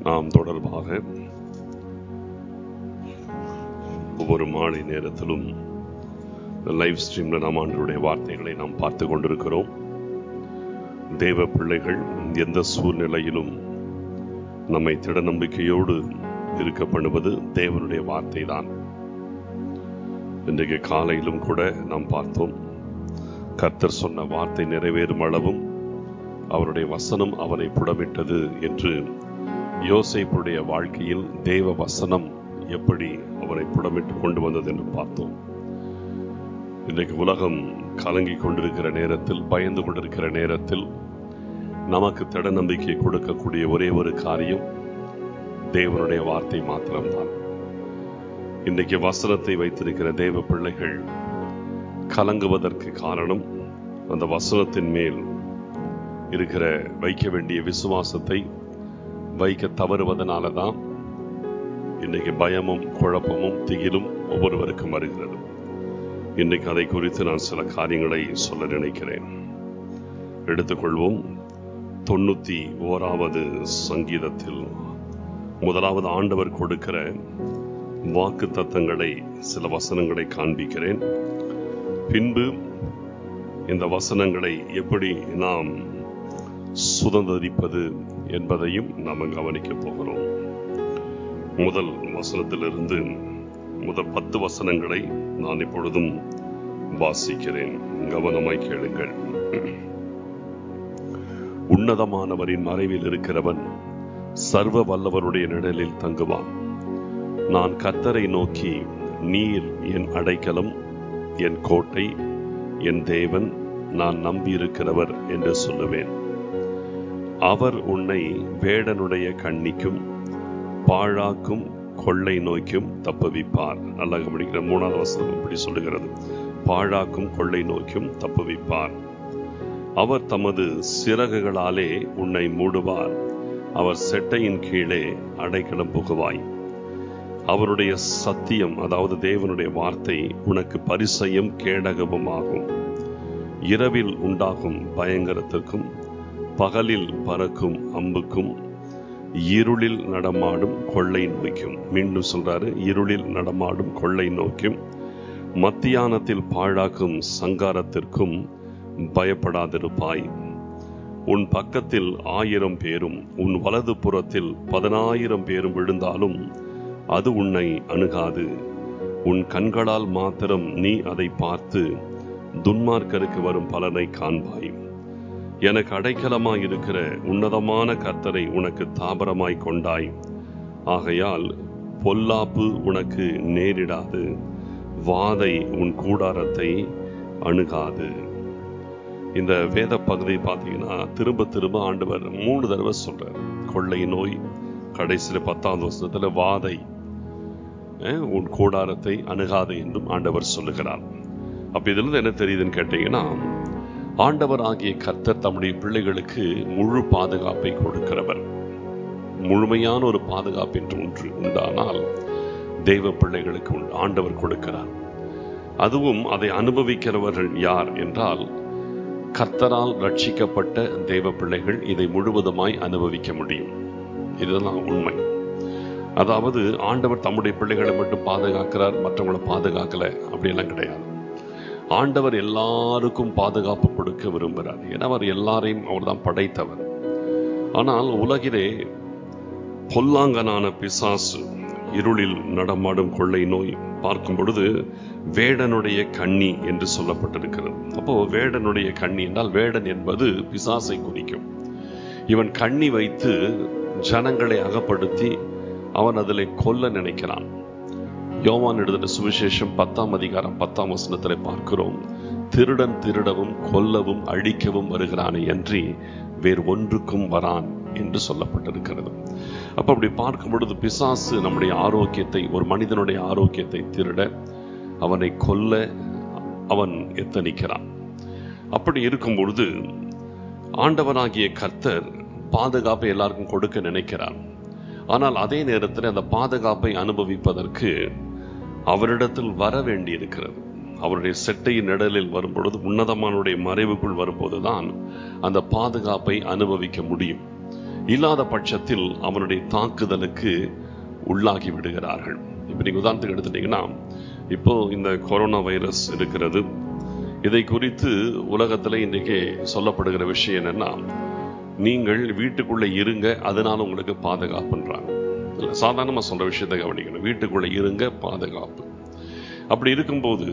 நாம் தொடர்பாக ஒவ்வொரு மாலை நேரத்திலும் லைவ் ஸ்ட்ரீம்ல நாம் ஆண்டவருடைய வார்த்தைகளை நாம் பார்த்து கொண்டிருக்கிறோம் தேவ பிள்ளைகள் எந்த சூழ்நிலையிலும் நம்மை திட நம்பிக்கையோடு இருக்க பண்ணுவது தேவனுடைய வார்த்தை தான் இன்றைக்கு காலையிலும் கூட நாம் பார்த்தோம் கர்த்தர் சொன்ன வார்த்தை நிறைவேறும் அளவும் அவருடைய வசனம் அவனை புடமிட்டது என்று யோசைப்புடைய வாழ்க்கையில் தேவ வசனம் எப்படி அவரை புடமிட்டு கொண்டு வந்தது என்று பார்த்தோம் இன்றைக்கு உலகம் கலங்கி கொண்டிருக்கிற நேரத்தில் பயந்து கொண்டிருக்கிற நேரத்தில் நமக்கு திட நம்பிக்கை கொடுக்கக்கூடிய ஒரே ஒரு காரியம் தேவனுடைய வார்த்தை மாத்திரம்தான் இன்றைக்கு வசனத்தை வைத்திருக்கிற தேவ பிள்ளைகள் கலங்குவதற்கு காரணம் அந்த வசனத்தின் மேல் இருக்கிற வைக்க வேண்டிய விசுவாசத்தை வைக்க தவறுவதனால தான் இன்னைக்கு பயமும் குழப்பமும் திகிலும் ஒவ்வொருவருக்கும் வருகிறது இன்றைக்கு அதை குறித்து நான் சில காரியங்களை சொல்ல நினைக்கிறேன் எடுத்துக்கொள்வோம் தொண்ணூத்தி ஓராவது சங்கீதத்தில் முதலாவது ஆண்டவர் கொடுக்கிற வாக்கு தத்தங்களை சில வசனங்களை காண்பிக்கிறேன் பின்பு இந்த வசனங்களை எப்படி நாம் சுதந்திரிப்பது என்பதையும் நாம் கவனிக்க போகிறோம் முதல் வசனத்திலிருந்து முதல் பத்து வசனங்களை நான் இப்பொழுதும் வாசிக்கிறேன் கவனமாய் கேளுங்கள் உன்னதமானவரின் மறைவில் இருக்கிறவன் சர்வ வல்லவருடைய நிழலில் தங்குவான் நான் கத்தரை நோக்கி நீர் என் அடைக்கலம் என் கோட்டை என் தேவன் நான் நம்பியிருக்கிறவர் என்று சொல்லுவேன் அவர் உன்னை வேடனுடைய கண்ணிக்கும் பாழாக்கும் கொள்ளை நோய்க்கும் தப்புவிப்பார் நல்லா கவனிக்கிற மூணாவது வசனம் இப்படி சொல்லுகிறது பாழாக்கும் கொள்ளை நோய்க்கும் தப்புவிப்பார் அவர் தமது சிறகுகளாலே உன்னை மூடுவார் அவர் செட்டையின் கீழே அடைக்கலம் புகுவாய் அவருடைய சத்தியம் அதாவது தேவனுடைய வார்த்தை உனக்கு பரிசையும் கேடகமும் ஆகும் இரவில் உண்டாகும் பயங்கரத்திற்கும் பகலில் பறக்கும் அம்புக்கும் இருளில் நடமாடும் கொள்ளை நோய்க்கும் மீண்டும் சொல்றாரு இருளில் நடமாடும் கொள்ளை நோக்கும் மத்தியானத்தில் பாழாக்கும் சங்காரத்திற்கும் பயப்படாதிருப்பாய் உன் பக்கத்தில் ஆயிரம் பேரும் உன் வலது புறத்தில் பதினாயிரம் பேரும் விழுந்தாலும் அது உன்னை அணுகாது உன் கண்களால் மாத்திரம் நீ அதை பார்த்து துன்மார்க்கருக்கு வரும் பலனை காண்பாய் எனக்கு அடைக்கலமாய் இருக்கிற உன்னதமான கர்த்தரை உனக்கு தாபரமாய் கொண்டாய் ஆகையால் பொல்லாப்பு உனக்கு நேரிடாது வாதை உன் கூடாரத்தை அணுகாது இந்த வேத பகுதியை பார்த்தீங்கன்னா திரும்ப திரும்ப ஆண்டவர் மூணு தடவை சொல்றார் கொள்ளை நோய் கடைசியில் பத்தாவது வருஷத்துல வாதை உன் கூடாரத்தை அணுகாது என்றும் ஆண்டவர் சொல்லுகிறார் அப்ப இதுல இருந்து என்ன தெரியுதுன்னு கேட்டீங்கன்னா ஆண்டவர் ஆகிய கர்த்தர் தம்முடைய பிள்ளைகளுக்கு முழு பாதுகாப்பை கொடுக்கிறவர் முழுமையான ஒரு பாதுகாப்பு என்று ஒன்று உண்டானால் தெய்வ பிள்ளைகளுக்கு ஆண்டவர் கொடுக்கிறார் அதுவும் அதை அனுபவிக்கிறவர்கள் யார் என்றால் கர்த்தரால் ரட்சிக்கப்பட்ட தெய்வ பிள்ளைகள் இதை முழுவதுமாய் அனுபவிக்க முடியும் இதுதான் உண்மை அதாவது ஆண்டவர் தம்முடைய பிள்ளைகளை மட்டும் பாதுகாக்கிறார் மற்றவங்களை பாதுகாக்கல அப்படியெல்லாம் கிடையாது ஆண்டவர் எல்லாருக்கும் பாதுகாப்பு கொடுக்க விரும்புகிறார் ஏன்னா அவர் எல்லாரையும் அவர் தான் படைத்தவர் ஆனால் உலகிலே பொல்லாங்கனான பிசாசு இருளில் நடமாடும் கொள்ளை நோய் பார்க்கும் பொழுது வேடனுடைய கண்ணி என்று சொல்லப்பட்டிருக்கிறது அப்போ வேடனுடைய கண்ணி என்றால் வேடன் என்பது பிசாசை குறிக்கும் இவன் கண்ணி வைத்து ஜனங்களை அகப்படுத்தி அவன் அதில் கொல்ல நினைக்கிறான் யோவான் எழுதின சுவிசேஷம் பத்தாம் அதிகாரம் பத்தாம் வசனத்தில் பார்க்கிறோம் திருடன் திருடவும் கொல்லவும் அழிக்கவும் வருகிறானே அன்றி வேறு ஒன்றுக்கும் வரான் என்று சொல்லப்பட்டிருக்கிறது அப்ப அப்படி பார்க்கும் பொழுது பிசாசு நம்முடைய ஆரோக்கியத்தை ஒரு மனிதனுடைய ஆரோக்கியத்தை திருட அவனை கொல்ல அவன் எத்தனிக்கிறான் அப்படி இருக்கும் பொழுது ஆண்டவனாகிய கர்த்தர் பாதுகாப்பை எல்லாருக்கும் கொடுக்க நினைக்கிறான் ஆனால் அதே நேரத்தில் அந்த பாதுகாப்பை அனுபவிப்பதற்கு அவரிடத்தில் வர வேண்டி இருக்கிறது அவருடைய செட்டையின் நிழலில் வரும்பொழுது உன்னதமானுடைய மறைவுக்குள் வரும்போதுதான் அந்த பாதுகாப்பை அனுபவிக்க முடியும் இல்லாத பட்சத்தில் அவனுடைய தாக்குதலுக்கு உள்ளாகி விடுகிறார்கள் இப்போ நீங்க உதாரணத்துக்கு எடுத்துட்டீங்கன்னா இப்போ இந்த கொரோனா வைரஸ் இருக்கிறது இதை குறித்து உலகத்தில் இன்றைக்கு சொல்லப்படுகிற விஷயம் என்னன்னா நீங்கள் வீட்டுக்குள்ள இருங்க அதனால உங்களுக்கு பாதுகாப்புன்றாங்க இல்லை சாதாரணமாக சொல்ற விஷயத்தை கவனிக்கணும் வீட்டுக்குள்ள இருங்க பாதுகாப்பு அப்படி இருக்கும்போது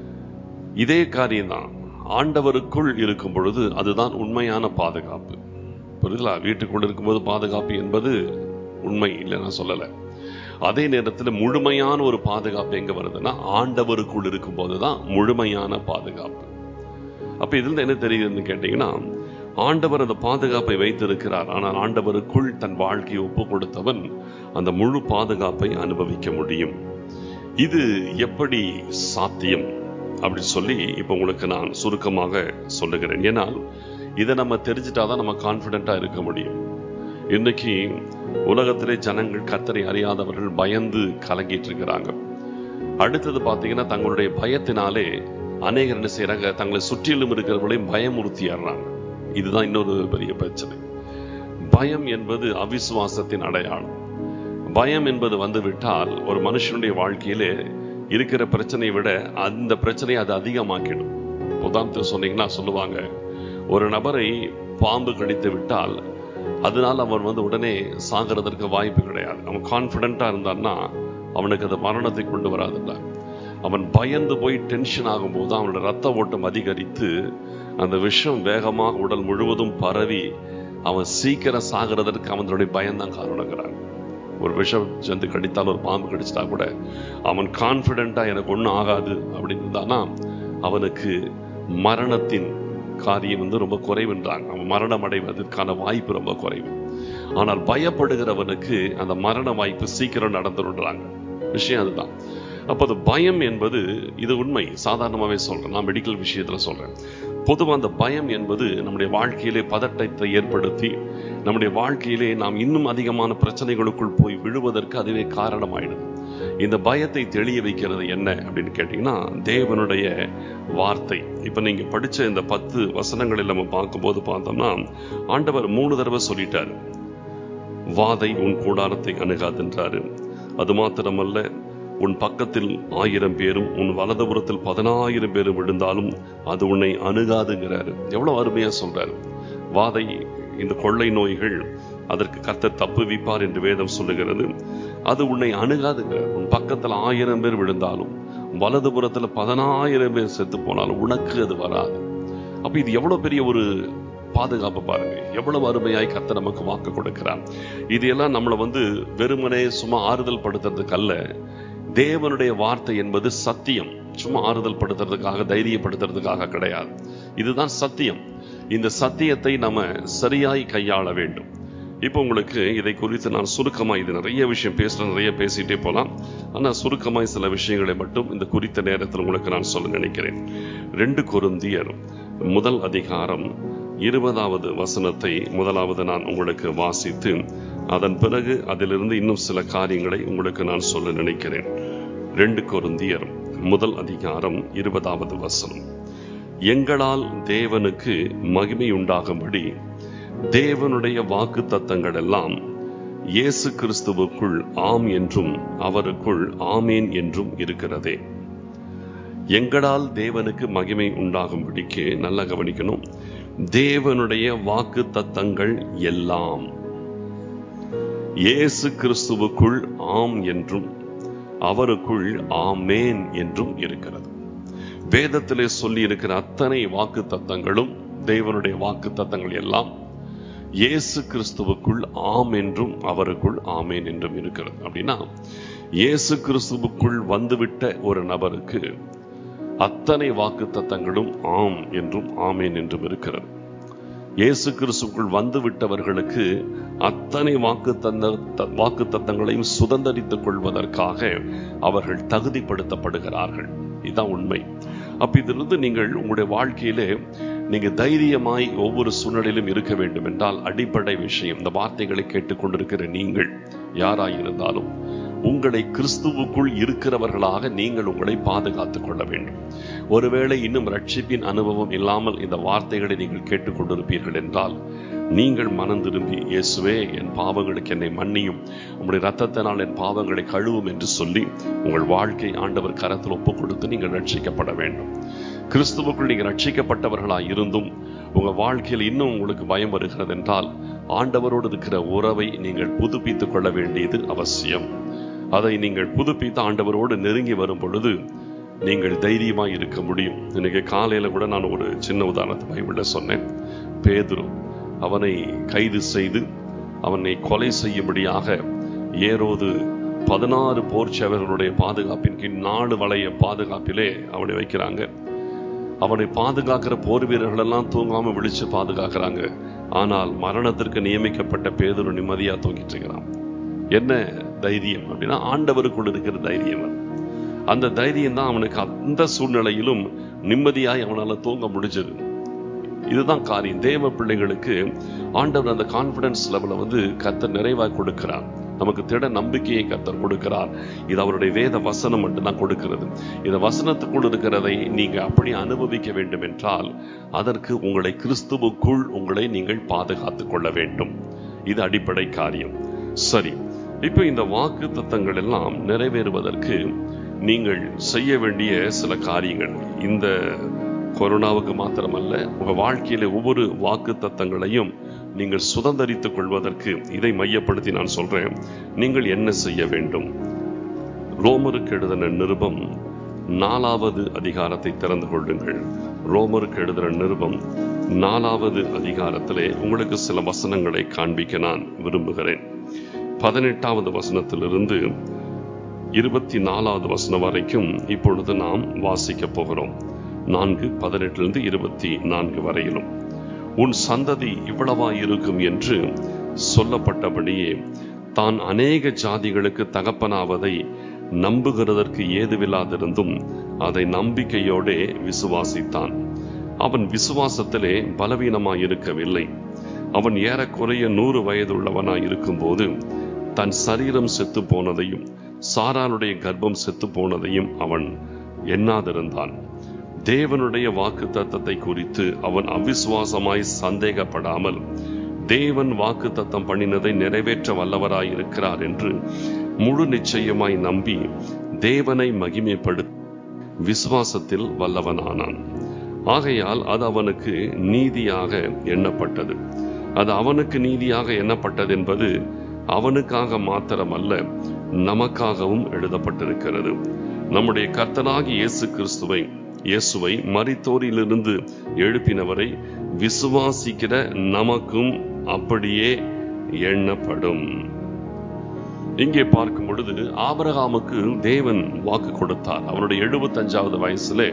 இதே காரியம்தான் ஆண்டவருக்குள் இருக்கும் பொழுது அதுதான் உண்மையான பாதுகாப்பு புரியுதுல வீட்டுக்குள் இருக்கும்போது பாதுகாப்பு என்பது உண்மை இல்லை நான் சொல்லலை அதே நேரத்தில் முழுமையான ஒரு பாதுகாப்பு எங்க வருதுன்னா ஆண்டவருக்குள் இருக்கும்போது தான் முழுமையான பாதுகாப்பு அப்ப இதுல என்ன தெரியுதுன்னு கேட்டீங்கன்னா ஆண்டவர் அந்த பாதுகாப்பை வைத்திருக்கிறார் ஆனால் ஆண்டவருக்குள் தன் வாழ்க்கையை ஒப்பு கொடுத்தவன் அந்த முழு பாதுகாப்பை அனுபவிக்க முடியும் இது எப்படி சாத்தியம் அப்படி சொல்லி இப்போ உங்களுக்கு நான் சுருக்கமாக சொல்லுகிறேன் ஏன்னால் இதை நம்ம தெரிஞ்சிட்டாதான் நம்ம கான்ஃபிடென்ட்டா இருக்க முடியும் இன்னைக்கு உலகத்திலே ஜனங்கள் கத்தரை அறியாதவர்கள் பயந்து கலங்கிட்டு இருக்கிறாங்க அடுத்தது பார்த்தீங்கன்னா தங்களுடைய பயத்தினாலே அநேகர் என்ன செய்யறாங்க தங்களை சுற்றிலும் இருக்கிறவர்களையும் பயமுறுத்திடுறாங்க இதுதான் இன்னொரு பெரிய பிரச்சனை பயம் என்பது அவிசுவாசத்தின் அடையாளம் பயம் என்பது வந்து விட்டால் ஒரு மனுஷனுடைய வாழ்க்கையிலே இருக்கிற பிரச்சனையை விட அந்த பிரச்சனையை அது அதிகமாக்கிடும் உதாரணத்துக்கு சொன்னீங்கன்னா சொல்லுவாங்க ஒரு நபரை பாம்பு கடித்து விட்டால் அதனால அவன் வந்து உடனே சாகிறதற்கு வாய்ப்பு கிடையாது அவன் கான்பிடண்டா இருந்தான்னா அவனுக்கு அது மரணத்தை கொண்டு வராதுல்ல அவன் பயந்து போய் டென்ஷன் ஆகும்போது அவனோட ரத்த ஓட்டம் அதிகரித்து அந்த விஷம் வேகமாக உடல் முழுவதும் பரவி அவன் சீக்கிரம் சாகிறதற்கு அவனுடைய பயம்தான் காரணங்கிறாங்க ஒரு விஷம் ஜந்து கடித்தால் ஒரு பாம்பு கடிச்சிட்டா கூட அவன் கான்பிடண்டா எனக்கு ஒன்றும் ஆகாது அப்படின்னு இருந்தானா அவனுக்கு மரணத்தின் காரியம் வந்து ரொம்ப குறைவுன்றாங்க அவன் மரணம் அடைவதற்கான வாய்ப்பு ரொம்ப குறைவு ஆனால் பயப்படுகிறவனுக்கு அந்த மரண வாய்ப்பு சீக்கிரம் நடந்துடுறாங்க விஷயம் அதுதான் அப்போ அது பயம் என்பது இது உண்மை சாதாரணமாகவே சொல்றேன் நான் மெடிக்கல் விஷயத்துல சொல்றேன் பொதுவாக அந்த பயம் என்பது நம்முடைய வாழ்க்கையிலே பதட்டத்தை ஏற்படுத்தி நம்முடைய வாழ்க்கையிலே நாம் இன்னும் அதிகமான பிரச்சனைகளுக்குள் போய் விழுவதற்கு அதுவே காரணமாயிடுது இந்த பயத்தை தெளிய வைக்கிறது என்ன அப்படின்னு கேட்டீங்கன்னா தேவனுடைய வார்த்தை இப்ப நீங்க படிச்ச இந்த பத்து வசனங்களில் நம்ம பார்க்கும்போது பார்த்தோம்னா ஆண்டவர் மூணு தடவை சொல்லிட்டாரு வாதை உன் கூடாரத்தை அணுகாதுன்றாரு அது மாத்திரமல்ல உன் பக்கத்தில் ஆயிரம் பேரும் உன் வலதுபுறத்தில் பதினாயிரம் பேரும் விழுந்தாலும் அது உன்னை அணுகாதுங்கிறாரு எவ்வளவு அருமையா சொல்றாரு வாதை இந்த கொள்ளை நோய்கள் அதற்கு கத்த தப்பு விப்பார் என்று வேதம் சொல்லுகிறது அது உன்னை அணுகாதுங்கிறார் உன் பக்கத்தில் ஆயிரம் பேர் விழுந்தாலும் வலதுபுறத்தில் பதினாயிரம் பேர் செத்து போனாலும் உனக்கு அது வராது அப்ப இது எவ்வளவு பெரிய ஒரு பாதுகாப்பு பாருங்க எவ்வளவு அருமையாய் கத்த நமக்கு வாக்கு கொடுக்கிறார் இது எல்லாம் நம்மளை வந்து வெறுமனே சும்மா ஆறுதல் படுத்துறதுக்கு அல்ல தேவனுடைய வார்த்தை என்பது சத்தியம் சும்மா ஆறுதல் படுத்துறதுக்காக தைரியப்படுத்துறதுக்காக கிடையாது இதுதான் சத்தியம் இந்த சத்தியத்தை நம்ம சரியாய் கையாள வேண்டும் இப்போ உங்களுக்கு இதை குறித்து நான் சுருக்கமாக இது நிறைய விஷயம் பேசுகிறேன் நிறைய பேசிட்டே போகலாம் ஆனால் சுருக்கமாய் சில விஷயங்களை மட்டும் இந்த குறித்த நேரத்தில் உங்களுக்கு நான் சொல்ல நினைக்கிறேன் ரெண்டு கொருந்தியர் முதல் அதிகாரம் இருபதாவது வசனத்தை முதலாவது நான் உங்களுக்கு வாசித்து அதன் பிறகு அதிலிருந்து இன்னும் சில காரியங்களை உங்களுக்கு நான் சொல்ல நினைக்கிறேன் ரெண்டு கொருந்தியர் முதல் அதிகாரம் இருபதாவது வசனம் எங்களால் தேவனுக்கு மகிமை உண்டாகும்படி தேவனுடைய வாக்கு தத்தங்கள் எல்லாம் இயேசு கிறிஸ்துவுக்குள் ஆம் என்றும் அவருக்குள் ஆமேன் என்றும் இருக்கிறதே எங்களால் தேவனுக்கு மகிமை உண்டாகும்படிக்கு நல்லா கவனிக்கணும் தேவனுடைய வாக்கு தத்தங்கள் எல்லாம் இயேசு கிறிஸ்துவுக்குள் ஆம் என்றும் அவருக்குள் ஆமேன் என்றும் இருக்கிறது வேதத்திலே சொல்லி இருக்கிற அத்தனை வாக்கு தத்தங்களும் தேவனுடைய வாக்கு தத்தங்கள் எல்லாம் இயேசு கிறிஸ்துவுக்குள் ஆம் என்றும் அவருக்குள் ஆமேன் என்றும் இருக்கிறது அப்படின்னா இயேசு கிறிஸ்துவுக்குள் வந்துவிட்ட ஒரு நபருக்கு அத்தனை வாக்கு தத்தங்களும் ஆம் என்றும் ஆமேன் என்றும் இருக்கிறது இயேசு கிறிஸ்துக்குள் வந்து விட்டவர்களுக்கு அத்தனை வாக்கு தந்த வாக்கு தத்தங்களையும் சுதந்திரித்துக் கொள்வதற்காக அவர்கள் தகுதிப்படுத்தப்படுகிறார்கள் இதுதான் உண்மை அப்ப இதிலிருந்து நீங்கள் உங்களுடைய வாழ்க்கையிலே நீங்க தைரியமாய் ஒவ்வொரு சூழ்நிலையிலும் இருக்க வேண்டும் என்றால் அடிப்படை விஷயம் இந்த வார்த்தைகளை கேட்டுக்கொண்டிருக்கிற நீங்கள் யாராயிருந்தாலும் உங்களை கிறிஸ்துவுக்குள் இருக்கிறவர்களாக நீங்கள் உங்களை பாதுகாத்துக் கொள்ள வேண்டும் ஒருவேளை இன்னும் ரட்சிப்பின் அனுபவம் இல்லாமல் இந்த வார்த்தைகளை நீங்கள் கேட்டுக்கொண்டிருப்பீர்கள் என்றால் நீங்கள் மனம் திரும்பி இயேசுவே என் பாவங்களுக்கு என்னை மன்னியும் உங்களுடைய ரத்தத்தினால் என் பாவங்களை கழுவும் என்று சொல்லி உங்கள் வாழ்க்கை ஆண்டவர் கரத்தில் ஒப்பு கொடுத்து நீங்கள் ரட்சிக்கப்பட வேண்டும் கிறிஸ்துவுக்குள் நீங்கள் ரட்சிக்கப்பட்டவர்களாய் இருந்தும் உங்க வாழ்க்கையில் இன்னும் உங்களுக்கு பயம் வருகிறது என்றால் ஆண்டவரோடு இருக்கிற உறவை நீங்கள் புதுப்பித்துக் கொள்ள வேண்டியது அவசியம் அதை நீங்கள் புதுப்பித்து ஆண்டவரோடு நெருங்கி வரும் பொழுது நீங்கள் தைரியமாய் இருக்க முடியும் இன்னைக்கு காலையில கூட நான் ஒரு சின்ன உதாரணத்தை பைபிள்ல சொன்னேன் பேதுரு அவனை கைது செய்து அவனை கொலை செய்யும்படியாக ஏரோது பதினாறு போர்ச்சவர்களுடைய பாதுகாப்பின் கீழ் நாடு வளைய பாதுகாப்பிலே அவனை வைக்கிறாங்க அவனை பாதுகாக்கிற போர் வீரர்கள் எல்லாம் தூங்காம விழிச்சு பாதுகாக்கிறாங்க ஆனால் மரணத்திற்கு நியமிக்கப்பட்ட பேதுரு நிம்மதியா தூங்கிட்டு இருக்கிறான் என்ன தைரியம் அப்படின்னா ஆண்டவருக்குள் இருக்கிற தைரியம் அது. அந்த தைரியம் தான் அவனுக்கு அந்த சூழ்நிலையிலும் நிம்மதியாய் அவனால தூங்க முடிஞ்சது இதுதான் காரியம் தேவ பிள்ளைகளுக்கு ஆண்டவர் அந்த கான்பிடன்ஸ் லெவலை வந்து கர்த்தர் நிறைவாக கொடுக்கிறார் நமக்கு திட நம்பிக்கையை கர்த்தர் கொடுக்கிறார் இது அவருடைய வேத வசனம் மட்டும்தான் கொடுக்கிறது இந்த வசனத்துக்குள் இருக்கிறதை நீங்க அப்படி அனுபவிக்க வேண்டும் என்றால் அதற்கு உங்களை கிறிஸ்துவுக்குள் உங்களை நீங்கள் பாதுகாத்துக் கொள்ள வேண்டும் இது அடிப்படை காரியம் சரி இப்போ இந்த வாக்கு தத்தங்கள் எல்லாம் நிறைவேறுவதற்கு நீங்கள் செய்ய வேண்டிய சில காரியங்கள் இந்த கொரோனாவுக்கு மாத்திரமல்ல உங்க வாழ்க்கையில ஒவ்வொரு வாக்கு தத்தங்களையும் நீங்கள் சுதந்திரித்துக் கொள்வதற்கு இதை மையப்படுத்தி நான் சொல்றேன் நீங்கள் என்ன செய்ய வேண்டும் ரோமருக்கு எழுதின நிருபம் நாலாவது அதிகாரத்தை திறந்து கொள்ளுங்கள் ரோமருக்கு எழுதின நிருபம் நாலாவது அதிகாரத்திலே உங்களுக்கு சில வசனங்களை காண்பிக்க நான் விரும்புகிறேன் பதினெட்டாவது வசனத்திலிருந்து இருபத்தி நாலாவது வசனம் வரைக்கும் இப்பொழுது நாம் வாசிக்க போகிறோம் நான்கு பதினெட்டிலிருந்து இருபத்தி நான்கு வரையிலும் உன் சந்ததி இவ்வளவா இருக்கும் என்று சொல்லப்பட்டபடியே தான் அநேக ஜாதிகளுக்கு தகப்பனாவதை நம்புகிறதற்கு ஏதுவில்லாதிருந்தும் அதை நம்பிக்கையோடே விசுவாசித்தான் அவன் விசுவாசத்திலே பலவீனமாயிருக்கவில்லை அவன் ஏறக்குறைய நூறு வயதுள்ளவனாய் இருக்கும்போது தன் சரீரம் செத்து போனதையும் சாராளுடைய கர்ப்பம் செத்து போனதையும் அவன் எண்ணாதிருந்தான் தேவனுடைய வாக்கு தத்தத்தை குறித்து அவன் அவிசுவாசமாய் சந்தேகப்படாமல் தேவன் வாக்கு தத்தம் பண்ணினதை நிறைவேற்ற வல்லவராயிருக்கிறார் என்று முழு நிச்சயமாய் நம்பி தேவனை மகிமைப்படு விசுவாசத்தில் வல்லவனானான் ஆகையால் அது அவனுக்கு நீதியாக எண்ணப்பட்டது அது அவனுக்கு நீதியாக எண்ணப்பட்டது என்பது அவனுக்காக மாத்திரமல்ல நமக்காகவும் எழுதப்பட்டிருக்கிறது நம்முடைய கர்த்தனாகி இயேசு கிறிஸ்துவை இயேசுவை மரித்தோரிலிருந்து எழுப்பினவரை விசுவாசிக்கிற நமக்கும் அப்படியே எண்ணப்படும் இங்கே பார்க்கும் பொழுது ஆபரகாமுக்கு தேவன் வாக்கு கொடுத்தார் அவனுடைய எழுபத்தஞ்சாவது வயசுல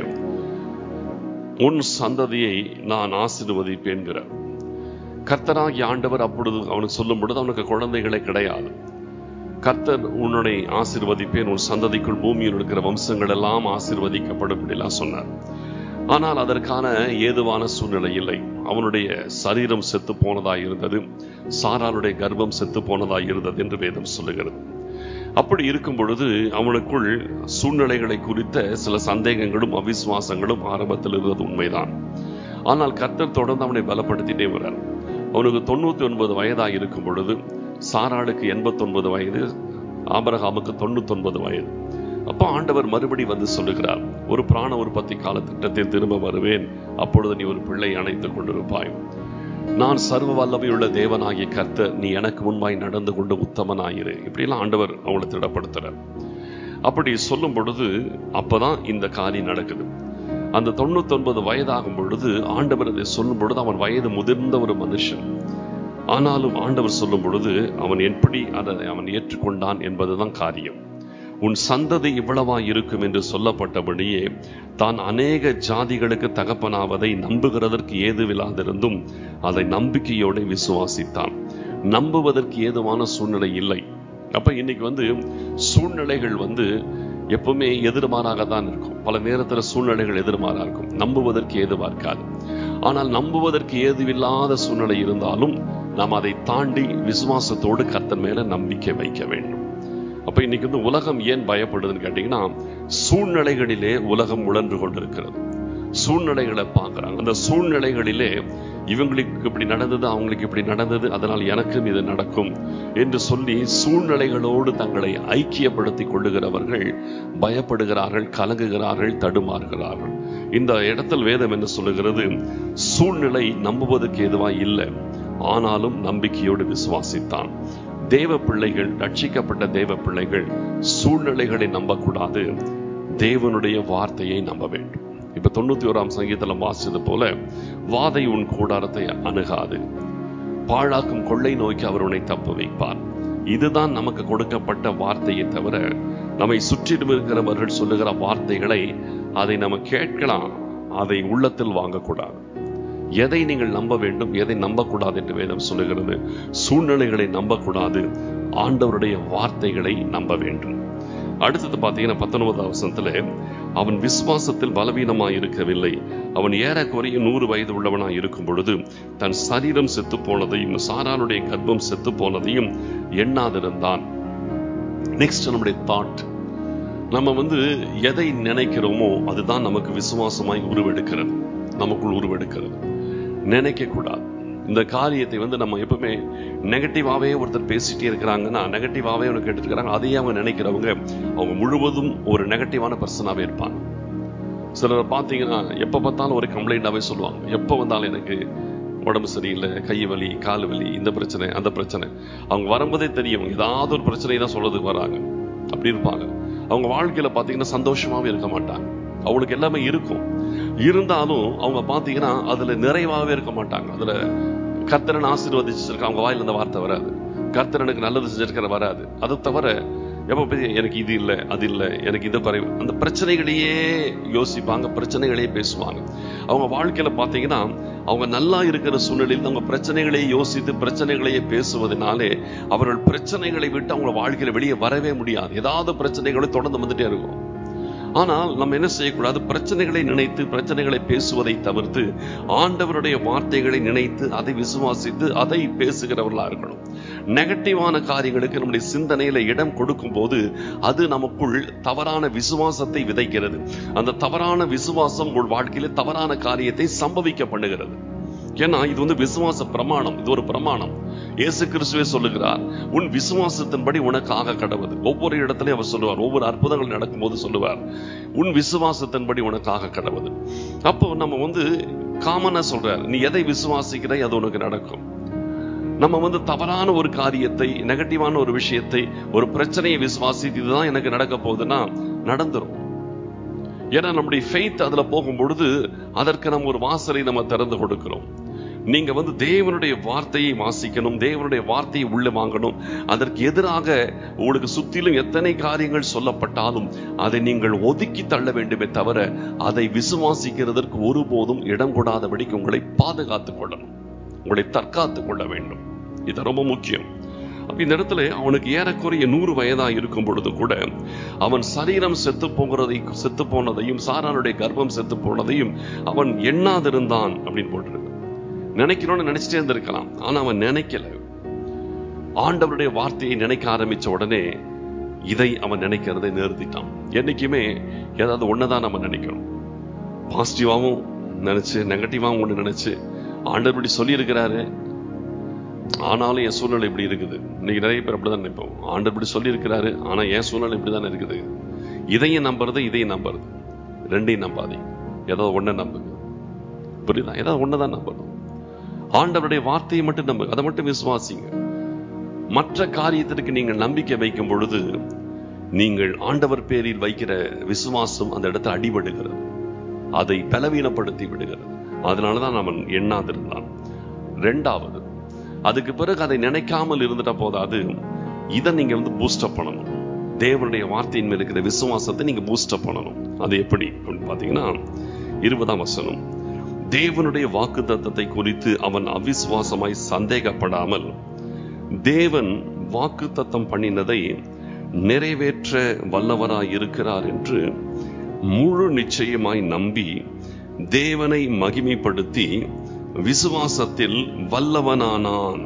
உன் சந்ததியை நான் ஆசீர்வதிப்பேன்கிறார் கர்த்தராகி ஆண்டவர் அப்பொழுது அவனுக்கு சொல்லும் பொழுது அவனுக்கு குழந்தைகளே கிடையாது கர்த்தர் உன்னுடைய ஆசிர்வதிப்பேன் உன் சந்ததிக்குள் பூமியில் இருக்கிற வம்சங்கள் எல்லாம் ஆசிர்வதிக்கப்படும் இப்படிலாம் சொன்னார் ஆனால் அதற்கான ஏதுவான சூழ்நிலை இல்லை அவனுடைய சரீரம் செத்து போனதாய் இருந்தது சாராளுடைய கர்ப்பம் செத்து போனதாய் இருந்தது என்று வேதம் சொல்லுகிறது அப்படி இருக்கும் பொழுது அவனுக்குள் சூழ்நிலைகளை குறித்த சில சந்தேகங்களும் அவிசுவாசங்களும் ஆரம்பத்தில் இருந்தது உண்மைதான் ஆனால் கர்த்தர் தொடர்ந்து அவனை பலப்படுத்திட்டே வர்றார் அவனுக்கு தொண்ணூத்தி ஒன்பது வயதாக இருக்கும் பொழுது சாராளுக்கு எண்பத்தொன்பது வயது ஆபரகாமுக்கு தொண்ணூத்தொன்பது வயது அப்போ ஆண்டவர் மறுபடி வந்து சொல்லுகிறார் ஒரு பிராண உற்பத்தி கால திட்டத்தில் திரும்ப வருவேன் அப்பொழுது நீ ஒரு பிள்ளை அணைத்துக் கொண்டிருப்பாய் நான் சர்வ வல்லமையுள்ள தேவனாகிய கர்த்தர் நீ எனக்கு முன்பாய் நடந்து கொண்டு உத்தமனாயிரு இப்படிலாம் ஆண்டவர் அவங்களை திடப்படுத்துறார் அப்படி சொல்லும் பொழுது அப்பதான் இந்த காரியம் நடக்குது அந்த தொண்ணூத்தொன்பது வயதாகும் பொழுது ஆண்டவர் அதை சொல்லும் பொழுது அவன் வயது முதிர்ந்த ஒரு மனுஷன் ஆனாலும் ஆண்டவர் சொல்லும் பொழுது அவன் எப்படி அதை அவன் ஏற்றுக்கொண்டான் என்பதுதான் காரியம் உன் சந்ததி இவ்வளவா இருக்கும் என்று சொல்லப்பட்டபடியே தான் அநேக ஜாதிகளுக்கு தகப்பனாவதை நம்புகிறதற்கு ஏதுவில்லாதிருந்தும் அதை நம்பிக்கையோடு விசுவாசித்தான் நம்புவதற்கு ஏதுவான சூழ்நிலை இல்லை அப்ப இன்னைக்கு வந்து சூழ்நிலைகள் வந்து எப்பவுமே எதிர்மாறாக தான் இருக்கும் பல நேரத்தில் சூழ்நிலைகள் எதிர்மாறா இருக்கும் நம்புவதற்கு ஏதுவா இருக்காது ஆனால் நம்புவதற்கு ஏதுவில்லாத சூழ்நிலை இருந்தாலும் நாம் அதை தாண்டி விசுவாசத்தோடு கர்த்தன் மேல நம்பிக்கை வைக்க வேண்டும் அப்ப இன்னைக்கு வந்து உலகம் ஏன் பயப்படுதுன்னு கேட்டீங்கன்னா சூழ்நிலைகளிலே உலகம் உழன்று கொண்டிருக்கிறது சூழ்நிலைகளை பார்க்கறாங்க அந்த சூழ்நிலைகளிலே இவங்களுக்கு இப்படி நடந்தது அவங்களுக்கு இப்படி நடந்தது அதனால் எனக்கும் இது நடக்கும் என்று சொல்லி சூழ்நிலைகளோடு தங்களை ஐக்கியப்படுத்திக் கொள்ளுகிறவர்கள் பயப்படுகிறார்கள் கலங்குகிறார்கள் தடுமாறுகிறார்கள் இந்த இடத்தில் வேதம் என்ன சொல்லுகிறது சூழ்நிலை நம்புவதற்கு எதுவாய் இல்லை ஆனாலும் நம்பிக்கையோடு விசுவாசித்தான் தேவ பிள்ளைகள் ரட்சிக்கப்பட்ட தேவ பிள்ளைகள் சூழ்நிலைகளை நம்பக்கூடாது தேவனுடைய வார்த்தையை நம்ப வேண்டும் இப்ப தொண்ணூத்தி ஓராம் சங்கீதத்தில் வாசிச்சது போல வாதை உன் கூடாரத்தை அணுகாது பாழாக்கும் கொள்ளை நோய்க்கு அவர் உன்னை தப்பு வைப்பார் இதுதான் நமக்கு கொடுக்கப்பட்ட வார்த்தையை தவிர நம்மை சுற்றிலும் இருக்கிறவர்கள் சொல்லுகிற வார்த்தைகளை அதை நம்ம கேட்கலாம் அதை உள்ளத்தில் வாங்கக்கூடாது எதை நீங்கள் நம்ப வேண்டும் எதை நம்பக்கூடாது என்று வேதம் சொல்லுகிறது சூழ்நிலைகளை நம்பக்கூடாது ஆண்டவருடைய வார்த்தைகளை நம்ப வேண்டும் அடுத்தது பார்த்தீங்கன்னா பத்தொன்பதாம் வசனத்துல அவன் விசுவாசத்தில் பலவீனமாய் இருக்கவில்லை அவன் ஏறக்குறைய நூறு வயது உள்ளவனாய் இருக்கும் பொழுது தன் சரீரம் செத்து போனதையும் சாரானுடைய கர்ப்பம் செத்து போனதையும் எண்ணாதிருந்தான் நெக்ஸ்ட் நம்முடைய தாட் நம்ம வந்து எதை நினைக்கிறோமோ அதுதான் நமக்கு விசுவாசமாய் உருவெடுக்கிறது நமக்குள் உருவெடுக்கிறது நினைக்க கூடாது இந்த காரியத்தை வந்து நம்ம எப்பவுமே நெகட்டிவாவே ஒருத்தர் பேசிட்டே இருக்கிறாங்கன்னா நெகட்டிவாவே ஒன்று கேட்டு இருக்கிறாங்க அதையே அவங்க நினைக்கிறவங்க அவங்க முழுவதும் ஒரு நெகட்டிவான பர்சனாவே இருப்பாங்க சிலர் பார்த்தீங்கன்னா எப்போ பார்த்தாலும் ஒரு கம்ப்ளைண்டாவே சொல்லுவாங்க எப்போ வந்தாலும் எனக்கு உடம்பு சரியில்லை கை வலி கால் வலி இந்த பிரச்சனை அந்த பிரச்சனை அவங்க வரும்போதே தெரியும் ஏதாவது ஒரு பிரச்சனை தான் சொல்றதுக்கு வராங்க அப்படி இருப்பாங்க அவங்க வாழ்க்கையில பார்த்தீங்கன்னா சந்தோஷமாவே இருக்க மாட்டாங்க அவங்களுக்கு எல்லாமே இருக்கும் இருந்தாலும் அவங்க பார்த்தீங்கன்னா அதுல நிறைவாகவே இருக்க மாட்டாங்க அதுல கர்த்தரன் ஆசீர்வதிச்சிருக்க அவங்க வாயில இந்த வார்த்தை வராது கர்த்தரனுக்கு நல்லது செஞ்சிருக்கிற வராது அதை தவிர எப்போ போய் எனக்கு இது இல்லை அது இல்லை எனக்கு இது குறைவு அந்த பிரச்சனைகளையே யோசிப்பாங்க பிரச்சனைகளையே பேசுவாங்க அவங்க வாழ்க்கையில பார்த்தீங்கன்னா அவங்க நல்லா இருக்கிற சூழ்நிலையில் அவங்க பிரச்சனைகளையே யோசித்து பிரச்சனைகளையே பேசுவதனாலே அவர்கள் பிரச்சனைகளை விட்டு அவங்க வாழ்க்கையில வெளியே வரவே முடியாது ஏதாவது பிரச்சனைகளை தொடர்ந்து வந்துட்டே இருக்கும் ஆனால் நம்ம என்ன செய்யக்கூடாது பிரச்சனைகளை நினைத்து பிரச்சனைகளை பேசுவதை தவிர்த்து ஆண்டவருடைய வார்த்தைகளை நினைத்து அதை விசுவாசித்து அதை பேசுகிறவர்களா இருக்கணும் நெகட்டிவான காரியங்களுக்கு நம்முடைய சிந்தனையில இடம் கொடுக்கும் போது அது நமக்குள் தவறான விசுவாசத்தை விதைக்கிறது அந்த தவறான விசுவாசம் உங்கள் வாழ்க்கையில தவறான காரியத்தை சம்பவிக்க பண்ணுகிறது ஏன்னா இது வந்து விசுவாச பிரமாணம் இது ஒரு பிரமாணம் இயேசு கிறிஸ்துவே சொல்லுகிறார் உன் விசுவாசத்தின்படி உனக்கு ஆக கடவுது ஒவ்வொரு இடத்துலயும் அவர் சொல்லுவார் ஒவ்வொரு அற்புதங்கள் நடக்கும்போது சொல்லுவார் உன் விசுவாசத்தின்படி உனக்கு ஆக கடவுது அப்போ நம்ம வந்து காமனா சொல்றார் நீ எதை விசுவாசிக்கிறாய் அது உனக்கு நடக்கும் நம்ம வந்து தவறான ஒரு காரியத்தை நெகட்டிவான ஒரு விஷயத்தை ஒரு பிரச்சனையை விசுவாசித்து இதுதான் எனக்கு நடக்க போகுதுன்னா நடந்துரும் ஏன்னா நம்முடைய ஃபெய்த் அதுல போகும் பொழுது அதற்கு நம்ம ஒரு வாசலை நம்ம திறந்து கொடுக்கிறோம் நீங்க வந்து தேவனுடைய வார்த்தையை வாசிக்கணும் தேவனுடைய வார்த்தையை உள்ள வாங்கணும் அதற்கு எதிராக உங்களுக்கு சுத்திலும் எத்தனை காரியங்கள் சொல்லப்பட்டாலும் அதை நீங்கள் ஒதுக்கி தள்ள வேண்டுமே தவிர அதை விசுவாசிக்கிறதற்கு ஒருபோதும் இடம் கொடாதபடிக்கு உங்களை பாதுகாத்துக் கொள்ளணும் உங்களை தற்காத்துக் கொள்ள வேண்டும் இது ரொம்ப முக்கியம் அப்ப இந்த இடத்துல அவனுக்கு ஏறக்குறைய நூறு வயதா இருக்கும் பொழுது கூட அவன் சரீரம் செத்து போகிறதை செத்து போனதையும் சாரானுடைய கர்ப்பம் செத்து போனதையும் அவன் எண்ணாதிருந்தான் அப்படின்னு போட்டிருக்கு நினைக்கணும்னு நினைச்சிட்டே இருந்திருக்கலாம் ஆனா அவன் நினைக்கல ஆண்டவருடைய வார்த்தையை நினைக்க ஆரம்பிச்ச உடனே இதை அவன் நினைக்கிறதை நிறுத்திட்டான் என்னைக்குமே ஏதாவது ஒன்னதான் நம்ம நினைக்கணும் பாசிட்டிவாவும் நினைச்சு நெகட்டிவாவும் ஒண்ணு நினைச்சு ஆண்டவர் இப்படி சொல்லி இருக்கிறாரு ஆனாலும் என் சூழ்நிலை இப்படி இருக்குது இன்னைக்கு நிறைய பேர் அப்படிதான் நினைப்போம் ஆண்டவர் இப்படி சொல்லி இருக்கிறாரு ஆனா என் சூழ்நிலை இப்படிதான் இருக்குது இதையும் நம்புறது இதையும் நம்புறது ரெண்டையும் நம்பாதீங்க ஏதாவது ஒன்றை நம்புங்க புரியுதா ஏதாவது ஒண்ணுதான் நம்பணும் ஆண்டவருடைய வார்த்தையை மட்டும் நம்புங்க அதை மட்டும் விசுவாசிங்க மற்ற காரியத்திற்கு நீங்கள் நம்பிக்கை வைக்கும் பொழுது நீங்கள் ஆண்டவர் பேரில் வைக்கிற விசுவாசம் அந்த இடத்துல அடிபடுகிறது அதை பலவீனப்படுத்தி விடுகிறது அதனாலதான் அவன் எண்ணாதிருந்தான் ரெண்டாவது அதுக்கு பிறகு அதை நினைக்காமல் இருந்துட்ட போதாது இதை நீங்க வந்து பூஸ்டப் பண்ணணும் தேவனுடைய வார்த்தையின் மேல் இருக்கிற விசுவாசத்தை நீங்க பூஸ்டப் பண்ணணும் அது எப்படி அப்படின்னு பாத்தீங்கன்னா இருபதாம் வசனம் தேவனுடைய வாக்கு தத்தத்தை குறித்து அவன் அவிசுவாசமாய் சந்தேகப்படாமல் தேவன் வாக்கு தத்தம் பண்ணினதை நிறைவேற்ற வல்லவராய் இருக்கிறார் என்று முழு நிச்சயமாய் நம்பி தேவனை மகிமைப்படுத்தி விசுவாசத்தில் வல்லவனானான்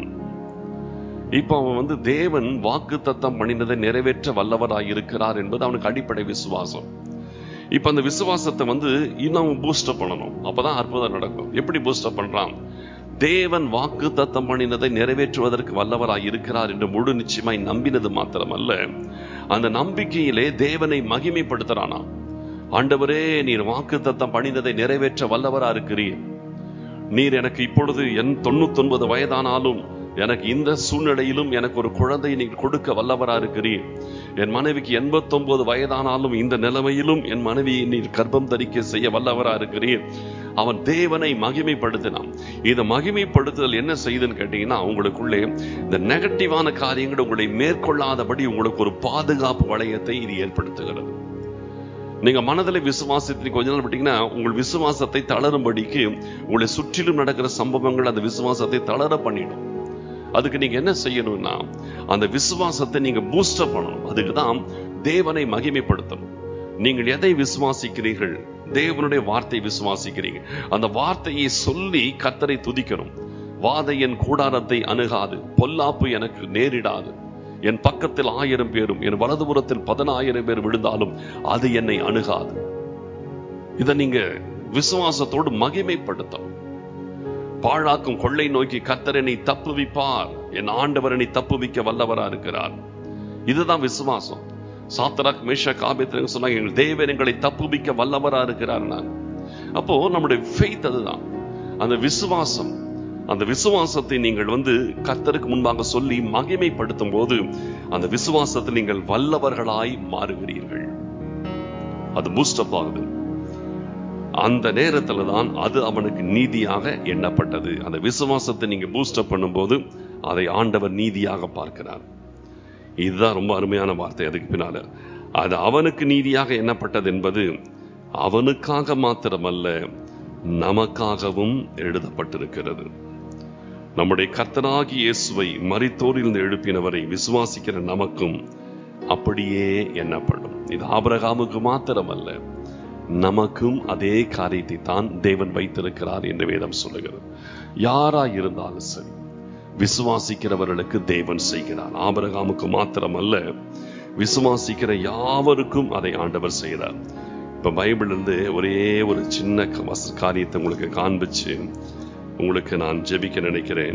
இப்ப அவன் வந்து தேவன் வாக்கு தத்தம் பண்ணினதை நிறைவேற்ற வல்லவராய் இருக்கிறார் என்பது அவனுக்கு அடிப்படை விசுவாசம் இப்ப அந்த விசுவாசத்தை வந்து இன்னும் பூஸ்டப் பண்ணணும் அப்பதான் அற்புதம் நடக்கும் எப்படி பூஸ்டப் பண்றான் தேவன் வாக்கு தத்தம் பண்ணினதை நிறைவேற்றுவதற்கு வல்லவராய் இருக்கிறார் என்று முழு நிச்சயமாய் நம்பினது மாத்திரமல்ல அந்த நம்பிக்கையிலே தேவனை மகிமைப்படுத்துறானா ஆண்டவரே நீர் வாக்கு தத்தம் பண்ணினதை நிறைவேற்ற வல்லவரா இருக்கிறீர் நீர் எனக்கு இப்பொழுது என் தொண்ணூத்தொன்பது வயதானாலும் எனக்கு இந்த சூழ்நிலையிலும் எனக்கு ஒரு குழந்தை நீர் கொடுக்க வல்லவரா இருக்கிறீர் என் மனைவிக்கு எண்பத்தொன்பது வயதானாலும் இந்த நிலைமையிலும் என் மனைவியை நீர் கர்ப்பம் தரிக்க செய்ய வல்லவரா இருக்கிறீர் அவன் தேவனை மகிமைப்படுத்தினான் இதை மகிமைப்படுத்துதல் என்ன செய்யுதுன்னு கேட்டீங்கன்னா உங்களுக்குள்ளே இந்த நெகட்டிவான காரியங்கள் உங்களை மேற்கொள்ளாதபடி உங்களுக்கு ஒரு பாதுகாப்பு வளையத்தை இது ஏற்படுத்துகிறது நீங்க மனதில் விசுவாசத்தை கொஞ்ச நாள் விட்டீங்கன்னா உங்கள் விசுவாசத்தை தளரும்படிக்கு உங்களை சுற்றிலும் நடக்கிற சம்பவங்கள் அந்த விசுவாசத்தை தளர பண்ணிடும் அதுக்கு நீங்க என்ன செய்யணும்னா அந்த விசுவாசத்தை நீங்க பூஸ்டப் பண்ணணும் அதுக்கு தான் தேவனை மகிமைப்படுத்தணும் நீங்கள் எதை விசுவாசிக்கிறீர்கள் தேவனுடைய வார்த்தை விசுவாசிக்கிறீங்க அந்த வார்த்தையை சொல்லி கத்தரை துதிக்கணும் வாதை என் கூடாரத்தை அணுகாது பொல்லாப்பு எனக்கு நேரிடாது என் பக்கத்தில் ஆயிரம் பேரும் என் வலதுபுறத்தில் பதினாயிரம் பேர் விழுந்தாலும் அது என்னை அணுகாது இதை நீங்க விசுவாசத்தோடு மகிமைப்படுத்தணும் பாழாக்கும் கொள்ளை நோக்கி கத்தரனை தப்புவிப்பார் என் ஆண்டவரனை தப்புவிக்க வல்லவரா இருக்கிறார் இதுதான் விசுவாசம் சாத்தராக் மேஷா காபியத்தில் சொன்னாங்க எங்கள் தேவன் எங்களை தப்புவிக்க வல்லவரா இருக்கிறார் நான் அப்போ நம்முடைய ஃபெய்த் அதுதான் அந்த விசுவாசம் அந்த விசுவாசத்தை நீங்கள் வந்து கர்த்தருக்கு முன்பாக சொல்லி மகிமைப்படுத்தும் போது அந்த விசுவாசத்தில் நீங்கள் வல்லவர்களாய் மாறுகிறீர்கள் அது பூஸ்டப் ஆகுது அந்த நேரத்துல தான் அது அவனுக்கு நீதியாக எண்ணப்பட்டது அந்த விசுவாசத்தை நீங்க பூஸ்டப் பண்ணும்போது அதை ஆண்டவர் நீதியாக பார்க்கிறார் இதுதான் ரொம்ப அருமையான வார்த்தை அதுக்கு பின்னால அது அவனுக்கு நீதியாக எண்ணப்பட்டது என்பது அவனுக்காக மாத்திரமல்ல நமக்காகவும் எழுதப்பட்டிருக்கிறது நம்முடைய கர்த்தனாகி இயேசுவை மரித்தோரிலிருந்து எழுப்பினவரை விசுவாசிக்கிற நமக்கும் அப்படியே எண்ணப்படும் இது ஆபரகாமுக்கு மாத்திரமல்ல நமக்கும் அதே காரியத்தை தான் தேவன் வைத்திருக்கிறார் என்று வேதம் சொல்லுகிறது யாரா இருந்தாலும் சரி விசுவாசிக்கிறவர்களுக்கு தேவன் செய்கிறார் ஆபரகாமுக்கு மாத்திரமல்ல விசுவாசிக்கிற யாவருக்கும் அதை ஆண்டவர் செய்கிறார் இப்ப பைபிள் இருந்து ஒரே ஒரு சின்ன வச- காரியத்தை உங்களுக்கு காண்பிச்சு உங்களுக்கு நான் ஜெபிக்க நினைக்கிறேன்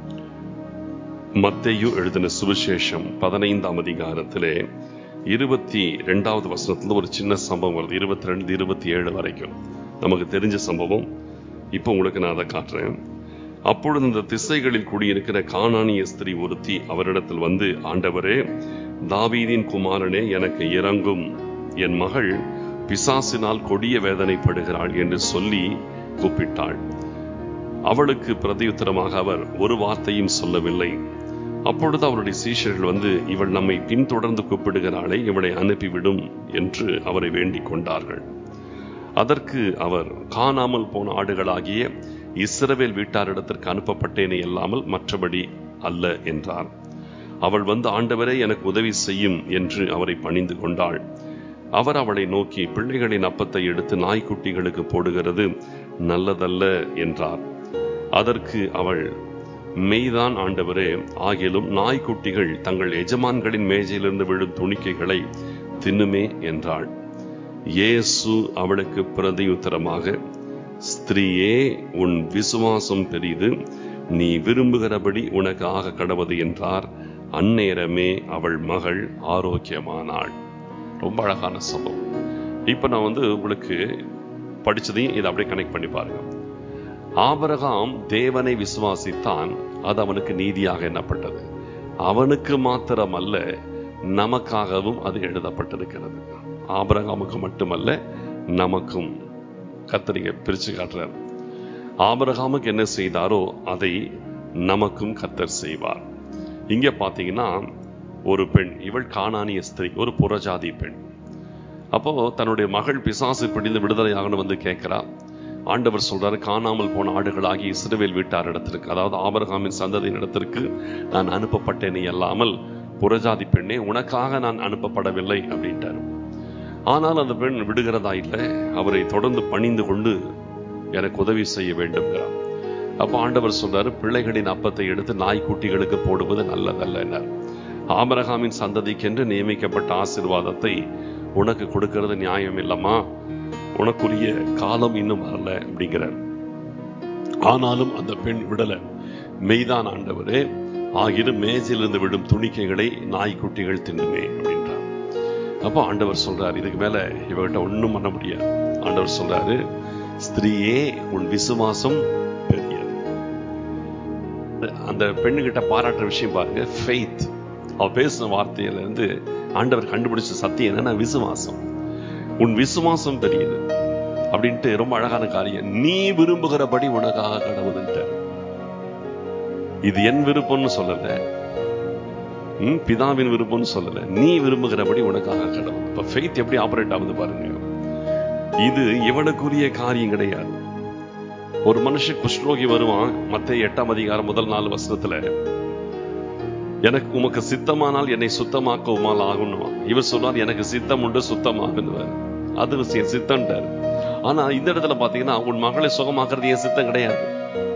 மத்தேயு எழுதின சுவிசேஷம் பதினைந்தாம் அதிகாரத்திலே இருபத்தி ரெண்டாவது வசனத்துல ஒரு சின்ன சம்பவம் வருது இருபத்தி ரெண்டு இருபத்தி ஏழு வரைக்கும் நமக்கு தெரிஞ்ச சம்பவம் இப்போ உங்களுக்கு நான் அதை காட்டுறேன் அப்பொழுது இந்த திசைகளில் குடியிருக்கிற கானானிய ஸ்திரீ ஒருத்தி அவரிடத்தில் வந்து ஆண்டவரே தாவீதின் குமாரனே எனக்கு இறங்கும் என் மகள் பிசாசினால் கொடிய வேதனைப்படுகிறாள் என்று சொல்லி கூப்பிட்டாள் அவளுக்கு பிரதியுத்தரமாக அவர் ஒரு வார்த்தையும் சொல்லவில்லை அப்பொழுது அவருடைய சீஷர்கள் வந்து இவள் நம்மை பின்தொடர்ந்து கூப்பிடுகிறாளே இவளை அனுப்பிவிடும் என்று அவரை வேண்டிக் கொண்டார்கள் அதற்கு அவர் காணாமல் போன ஆடுகளாகிய இஸ்ரவேல் வீட்டாரிடத்திற்கு அனுப்பப்பட்டேனே அல்லாமல் மற்றபடி அல்ல என்றார் அவள் வந்து ஆண்டவரே எனக்கு உதவி செய்யும் என்று அவரை பணிந்து கொண்டாள் அவர் அவளை நோக்கி பிள்ளைகளின் அப்பத்தை எடுத்து நாய்க்குட்டிகளுக்கு போடுகிறது நல்லதல்ல என்றார் அதற்கு அவள் மெய்தான் ஆண்டவரே ஆகிலும் நாய்க்குட்டிகள் தங்கள் எஜமான்களின் மேஜையிலிருந்து விழும் துணிக்கைகளை தின்னுமே என்றாள் இயேசு அவளுக்கு பிரதியுத்தரமாக ஸ்திரீயே உன் விசுவாசம் பெரிது நீ விரும்புகிறபடி உனக்கு ஆக கடவது என்றார் அந்நேரமே அவள் மகள் ஆரோக்கியமானாள் ரொம்ப அழகான சம்பவம் இப்ப நான் வந்து உங்களுக்கு படிச்சதையும் இதை அப்படியே கனெக்ட் பண்ணி பாருங்க ஆபரகாம் தேவனை விசுவாசித்தான் அது அவனுக்கு நீதியாக எண்ணப்பட்டது அவனுக்கு மாத்திரமல்ல நமக்காகவும் அது எழுதப்பட்டிருக்கிறது ஆபரகாமுக்கு மட்டுமல்ல நமக்கும் கத்தரிங்க பிரிச்சு காட்டுறார் ஆபரகாமுக்கு என்ன செய்தாரோ அதை நமக்கும் கத்தர் செய்வார் இங்க பாத்தீங்கன்னா ஒரு பெண் இவள் காணானிய ஸ்திரீ ஒரு புறஜாதி பெண் அப்போ தன்னுடைய மகள் பிசாசு பிடிந்து விடுதலையாகணும் வந்து கேட்கிறா ஆண்டவர் சொல்றாரு காணாமல் போன ஆடுகளாகி இஸ்ரவேல் வீட்டார் இடத்திற்கு அதாவது ஆபரகாமின் சந்ததியின் இடத்திற்கு நான் அனுப்பப்பட்டேனே அல்லாமல் புறஜாதி பெண்ணே உனக்காக நான் அனுப்பப்படவில்லை அப்படின்ட்டார் ஆனால் அந்த பெண் விடுகிறதா இல்லை அவரை தொடர்ந்து பணிந்து கொண்டு எனக்கு உதவி செய்ய வேண்டும்ங்கிறார் அப்ப ஆண்டவர் சொல்றாரு பிள்ளைகளின் அப்பத்தை எடுத்து நாய்க்குட்டிகளுக்கு போடுவது நல்லதல்ல என்றார் ஆபரகாமின் சந்ததிக்கென்று நியமிக்கப்பட்ட ஆசிர்வாதத்தை உனக்கு கொடுக்கறது நியாயம் இல்லம்மா உனக்குரிய காலம் இன்னும் வரல அப்படிங்கிறார் ஆனாலும் அந்த பெண் விடல மெய்தான் ஆண்டவரே ஆகிரும் மேஜிலிருந்து விடும் துணிக்கைகளை நாய்க்குட்டிகள் தின்னுமே அப்படின்றார் அப்போ ஆண்டவர் சொல்றார் இதுக்கு மேல இவகிட்ட ஒண்ணும் பண்ண முடியாது ஆண்டவர் சொல்றாரு ஸ்திரீயே உன் விசுவாசம் பெரியது அந்த பெண்ணுகிட்ட பாராட்டுற விஷயம் பாருங்க ஃபெய்த் அவ பேசின வார்த்தையில இருந்து ஆண்டவர் கண்டுபிடிச்ச சத்தியம் என்னன்னா விசுவாசம் உன் விசுவாசம் பெரியது அப்படின்ட்டு ரொம்ப அழகான காரியம் நீ விரும்புகிறபடி உனக்காக கடவுதுன்ட்ட இது என் விருப்பம்னு சொல்லல ம், பிதாவின் விருப்பம்னு சொல்லல நீ விரும்புகிறபடி உனக்காக கடவுள் இப்ப ஃபெய்த் எப்படி ஆபரேட் ஆகுது பாருங்க இது இவனுக்குரிய காரியம் கிடையாது ஒரு மனுஷன் குஷ்ரோகி வருவான் மத்த எட்டாம் அதிகாரம் முதல் நாலு வசனத்துல எனக்கு உமக்கு சித்தமானால் என்னை சுத்தமாக்க உமால் ஆகணும் இவர் சொல்றார் எனக்கு சித்தம் உண்டு சுத்தமாகுன்னு அது விஷயம் சித்தம்ட்டார் ஆனா இந்த இடத்துல பாத்தீங்கன்னா உன் மகளை சுகமாக்குறது என் சித்தம் கிடையாது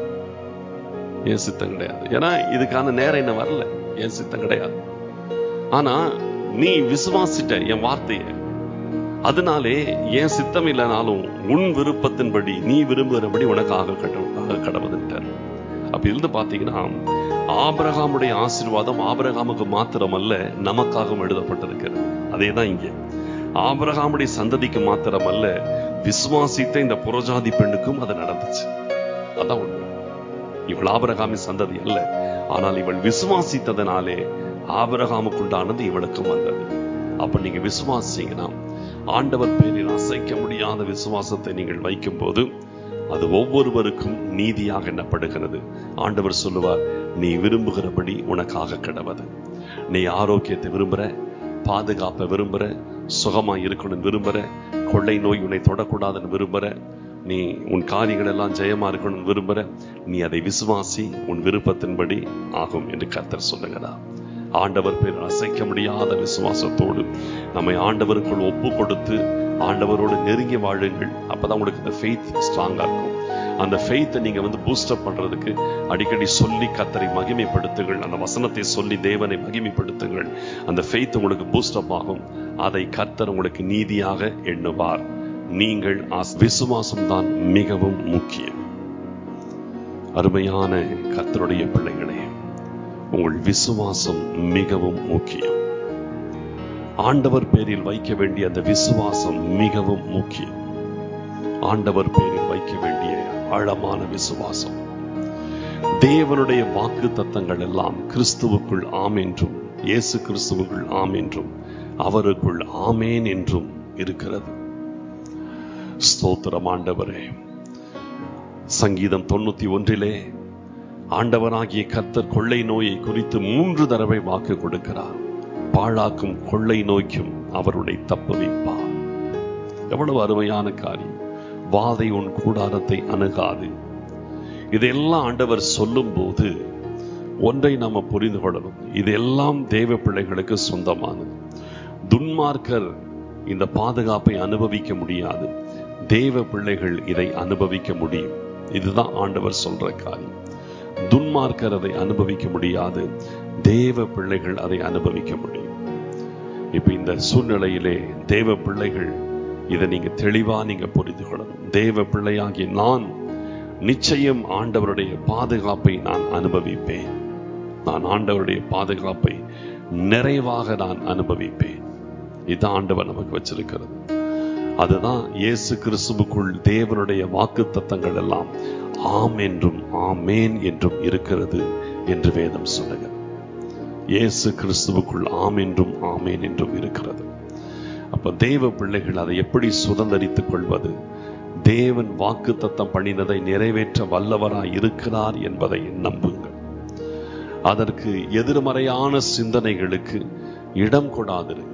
என் சித்தம் கிடையாது ஏன்னா இதுக்கான நேரம் என்ன வரல என் சித்தம் கிடையாது ஆனா நீ விசுவாசிட்ட என் வார்த்தையை அதனாலே என் சித்தம் இல்லைனாலும் உன் விருப்பத்தின்படி நீ விரும்புகிறபடி உனக்காக கடவுளாக கடவுதுன்ட்டார் அப்ப இருந்து பாத்தீங்கன்னா ஆபிரகாமுடைய ஆசீர்வாதம் ஆபிரகாமுக்கு மாத்திரமல்ல நமக்காகவும் எழுதப்பட்டிருக்கிறது அதே தான் இங்கே ஆபிரகாமுடைய சந்ததிக்கு மாத்திரமல்ல விசுவாசித்த இந்த புறஜாதி பெண்ணுக்கும் அது நடந்துச்சு அதான் உண்மை இவள் ஆபிரகாமின் சந்ததி அல்ல ஆனால் இவள் விசுவாசித்ததனாலே ஆபிரகாமுக்குண்டானது இவளுக்கும் வந்தது அப்ப நீங்க விசுவாசிங்கன்னா ஆண்டவர் பேரில் அசைக்க முடியாத விசுவாசத்தை நீங்கள் வைக்கும் போது அது ஒவ்வொருவருக்கும் நீதியாக எண்ணப்படுகிறது ஆண்டவர் சொல்லுவார் நீ விரும்புகிறபடி உனக்காக கிடவது நீ ஆரோக்கியத்தை விரும்புற பாதுகாப்பை விரும்புற சுகமா இருக்கணும்னு விரும்புற கொள்ளை நோய் உன்னை தொடக்கூடாதுன்னு விரும்புற நீ உன் காரியங்கள் எல்லாம் ஜெயமா இருக்கணும்னு விரும்புற நீ அதை விசுவாசி உன் விருப்பத்தின்படி ஆகும் என்று கர்த்தர் சொல்லுகிறா ஆண்டவர் பேர் அசைக்க முடியாத விசுவாசத்தோடு நம்மை ஆண்டவருக்குள் ஒப்பு கொடுத்து ஆண்டவரோடு நெருங்கி வாழுங்கள் அப்பதான் உங்களுக்கு இந்த ஃபெய்த் ஸ்ட்ராங்கா இருக்கும் அந்த ஃபெய்த்தை நீங்க வந்து பூஸ்டப் பண்றதுக்கு அடிக்கடி சொல்லி கத்தரை மகிமைப்படுத்துங்கள் அந்த வசனத்தை சொல்லி தேவனை மகிமைப்படுத்துங்கள் அந்த ஃபெய்த் உங்களுக்கு பூஸ்டப் ஆகும் அதை கர்த்தர் உங்களுக்கு நீதியாக எண்ணுவார் நீங்கள் ஆஸ்- விசுவாசம்தான் மிகவும் முக்கியம் அருமையான கர்த்தருடைய பிள்ளைகளே உங்கள் விசுவாசம் மிகவும் முக்கியம் ஆண்டவர் பேரில் வைக்க வேண்டிய அந்த விசுவாசம் மிகவும் முக்கியம் ஆண்டவர் பேரில் வைக்க வேண்டிய ஆழமான விசுவாசம் தேவனுடைய வாக்கு தத்தங்கள் எல்லாம் கிறிஸ்துவுக்குள் ஆம் என்றும் இயேசு கிறிஸ்துவுக்குள் ஆம் என்றும் அவருக்குள் ஆமேன் என்றும் இருக்கிறது ஸ்தோத்திரம் ஆண்டவரே சங்கீதம் தொண்ணூத்தி ஒன்றிலே ஆண்டவராகிய கர்த்தர் கொள்ளை நோயை குறித்து மூன்று தடவை வாக்கு கொடுக்கிறார் பாழாக்கும் கொள்ளை நோய்க்கும் அவருடைய தப்புவிப்பார் எவ்வளவு அருமையான காரியம் வாதை உன் கூடாரத்தை அணுகாது இதெல்லாம் ஆண்டவர் சொல்லும்போது ஒன்றை நாம புரிந்து கொள்ளணும் இதெல்லாம் தேவ பிள்ளைகளுக்கு சொந்தமானது துன்மார்க்கர் இந்த பாதுகாப்பை அனுபவிக்க முடியாது தேவ பிள்ளைகள் இதை அனுபவிக்க முடியும் இதுதான் ஆண்டவர் சொல்ற காரியம் துன்மார்க்கர் அதை அனுபவிக்க முடியாது தேவ பிள்ளைகள் அதை அனுபவிக்க முடியும் இப்ப இந்த சூழ்நிலையிலே தேவ பிள்ளைகள் இதை நீங்க தெளிவா நீங்க புரிந்து கொள்ளணும் தேவ பிள்ளையாகிய நான் நிச்சயம் ஆண்டவருடைய பாதுகாப்பை நான் அனுபவிப்பேன் நான் ஆண்டவருடைய பாதுகாப்பை நிறைவாக நான் அனுபவிப்பேன் இதுதான் ஆண்டவர் நமக்கு வச்சிருக்கிறது அதுதான் இயேசு கிறிஸ்துவுக்குள் தேவனுடைய வாக்கு தத்தங்கள் எல்லாம் ஆம் என்றும் ஆமேன் என்றும் இருக்கிறது என்று வேதம் சொல்லுகிறது இயேசு கிறிஸ்துவுக்குள் ஆம் என்றும் ஆமேன் என்றும் இருக்கிறது அப்ப தேவ பிள்ளைகள் அதை எப்படி சுதந்தரித்துக் கொள்வது தேவன் வாக்கு தத்தம் பண்ணினதை நிறைவேற்ற வல்லவராய் இருக்கிறார் என்பதை நம்புங்கள் அதற்கு எதிர்மறையான சிந்தனைகளுக்கு இடம் கொடாதிருங்கள்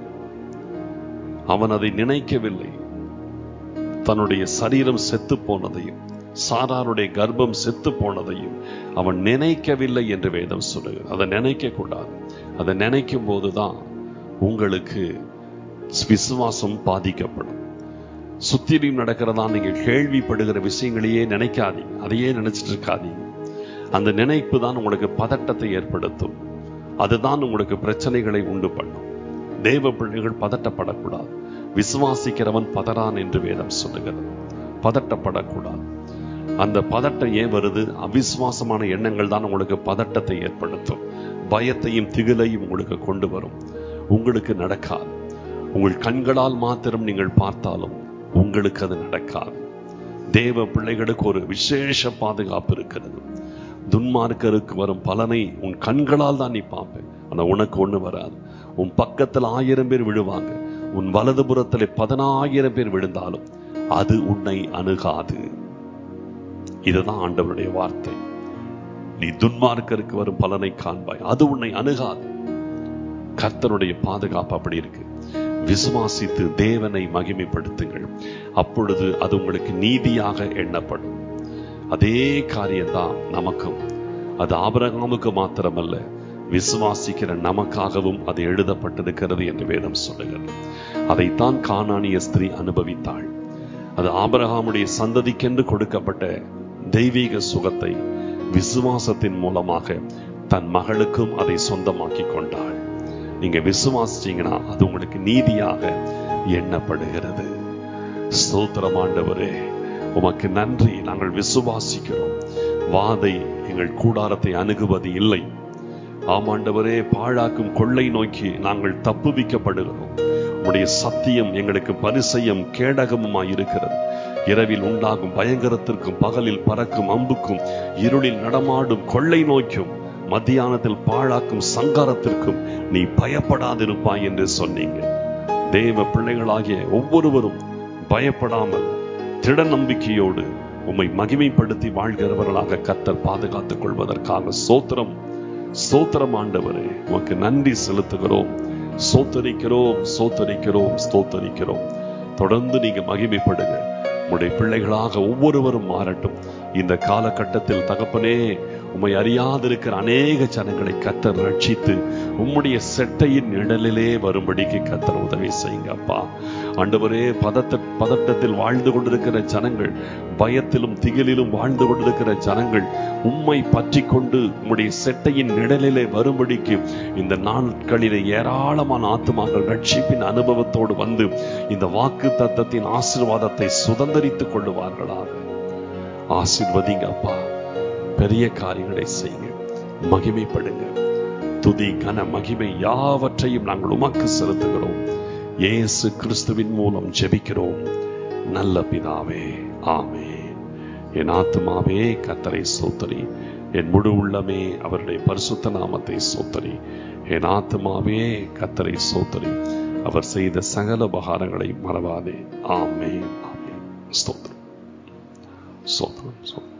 அவன் அதை நினைக்கவில்லை தன்னுடைய சரீரம் செத்து போனதையும் சாராருடைய கர்ப்பம் செத்து போனதையும் அவன் நினைக்கவில்லை என்று வேதம் சொல்லுகிறது அதை நினைக்க கூடாது அதை நினைக்கும் போதுதான் உங்களுக்கு விசுவாசம் பாதிக்கப்படும் சுத்திலும் நடக்கிறதா நீங்க கேள்விப்படுகிற விஷயங்களையே நினைக்காதீங்க அதையே நினைச்சிட்டு இருக்காதீங்க அந்த நினைப்பு தான் உங்களுக்கு பதட்டத்தை ஏற்படுத்தும் அதுதான் உங்களுக்கு பிரச்சனைகளை உண்டு பண்ணும் தேவ பிள்ளைகள் பதட்டப்படக்கூடாது விசுவாசிக்கிறவன் பதறான் என்று வேதம் சொல்லுகிறது பதட்டப்படக்கூடாது அந்த பதட்டம் ஏன் வருது அவிசுவாசமான எண்ணங்கள் தான் உங்களுக்கு பதட்டத்தை ஏற்படுத்தும் பயத்தையும் திகிலையும் உங்களுக்கு கொண்டு வரும் உங்களுக்கு நடக்காது உங்கள் கண்களால் மாத்திரம் நீங்கள் பார்த்தாலும் உங்களுக்கு அது நடக்காது தேவ பிள்ளைகளுக்கு ஒரு விசேஷ பாதுகாப்பு இருக்கிறது துன்மார்க்கருக்கு வரும் பலனை உன் கண்களால் தான் நீ பார்ப்ப ஆனா உனக்கு ஒண்ணு வராது உன் பக்கத்தில் ஆயிரம் பேர் விழுவாங்க உன் வலதுபுறத்தில் பதினாயிரம் பேர் விழுந்தாலும் அது உன்னை அணுகாது இதுதான் ஆண்டவருடைய வார்த்தை நீ துன்மார்க்கருக்கு வரும் பலனை காண்பாய் அது உன்னை அணுகாது கர்த்தருடைய பாதுகாப்பு அப்படி இருக்கு விசுவாசித்து தேவனை மகிமைப்படுத்துங்கள் அப்பொழுது அது உங்களுக்கு நீதியாக எண்ணப்படும் அதே காரியம்தான் நமக்கும் அது ஆபரகாமுக்கு மாத்திரமல்ல விசுவாசிக்கிற நமக்காகவும் அது எழுதப்பட்டிருக்கிறது என்று வேதம் சொல்லுகிறது அதைத்தான் கானானிய ஸ்திரீ அனுபவித்தாள் அது ஆபரகாமுடைய சந்ததிக்கென்று கொடுக்கப்பட்ட தெய்வீக சுகத்தை விசுவாசத்தின் மூலமாக தன் மகளுக்கும் அதை சொந்தமாக்கி கொண்டாள் நீங்க விசுவாசிச்சீங்கன்னா அது உங்களுக்கு நீதியாக எண்ணப்படுகிறது ஸ்தோத்திரம் ஆண்டவரே உமக்கு நன்றி நாங்கள் விசுவாசிக்கிறோம் வாதை எங்கள் கூடாரத்தை அணுகுவது இல்லை ஆமாண்டவரே பாழாக்கும் கொள்ளை நோக்கி நாங்கள் தப்புவிக்கப்படுகிறோம் உடைய சத்தியம் எங்களுக்கு பரிசையும் கேடகமுமாய் இருக்கிறது இரவில் உண்டாகும் பயங்கரத்திற்கும் பகலில் பறக்கும் அம்புக்கும் இருளில் நடமாடும் கொள்ளை நோய்க்கும் மத்தியானத்தில் பாழாக்கும் சங்காரத்திற்கும் நீ பயப்படாதிருப்பாய் என்று சொன்னீங்க தேவ பிள்ளைகளாகிய ஒவ்வொருவரும் பயப்படாமல் திட நம்பிக்கையோடு உம்மை மகிமைப்படுத்தி வாழ்கிறவர்களாக கத்தர் பாதுகாத்துக் கொள்வதற்காக சோத்திரம் சோத்திரம் ஆண்டவரே உமக்கு நன்றி செலுத்துகிறோம் சோத்தரிக்கிறோம் சோத்தரிக்கிறோம் ஸ்தோத்தரிக்கிறோம் தொடர்ந்து நீங்க மகிமைப்படுங்க உடைய பிள்ளைகளாக ஒவ்வொருவரும் மாறட்டும் இந்த காலகட்டத்தில் தகப்பனே உம்மை அறியாதிருக்கிற அநேக ஜனங்களை கத்தர் ரட்சித்து உம்முடைய செட்டையின் நிழலிலே வரும்படிக்கு கத்தர் உதவி செய்யுங்க அப்பா ஆண்டவரே பதத்த பதட்டத்தில் வாழ்ந்து கொண்டிருக்கிற ஜனங்கள் பயத்திலும் திகிலிலும் வாழ்ந்து கொண்டிருக்கிற ஜனங்கள் உம்மை பற்றி கொண்டு உம்முடைய செட்டையின் நிழலிலே வரும்படிக்கு இந்த நாட்களிலே ஏராளமான ஆத்துமாக்கள் ரட்சிப்பின் அனுபவத்தோடு வந்து இந்த வாக்கு தத்தத்தின் ஆசீர்வாதத்தை சுதந்திரித்துக் கொள்ளுவார்களாக ஆசிர்வதிங்க அப்பா பெரிய காரியங்களை செய்யுங்க மகிமைப்படுங்க துதி கன மகிமை யாவற்றையும் நாங்கள் உமக்கு செலுத்துகிறோம் இயேசு கிறிஸ்துவின் மூலம் ஜெபிக்கிறோம் நல்ல பிதாவே ஆமே என் ஆத்துமாவே கத்தரை சோத்தரி என் முழு உள்ளமே அவருடைய பரிசுத்த நாமத்தை சோத்தரி என் ஆத்துமாவே கத்தரை சோத்தரி அவர் செய்த சகல உபகாரங்களை மறவாதே ஆமே ஆமே ஸ்தோத்திரம் ஸ்தோத்திரம் ஸ்தோத்திரம்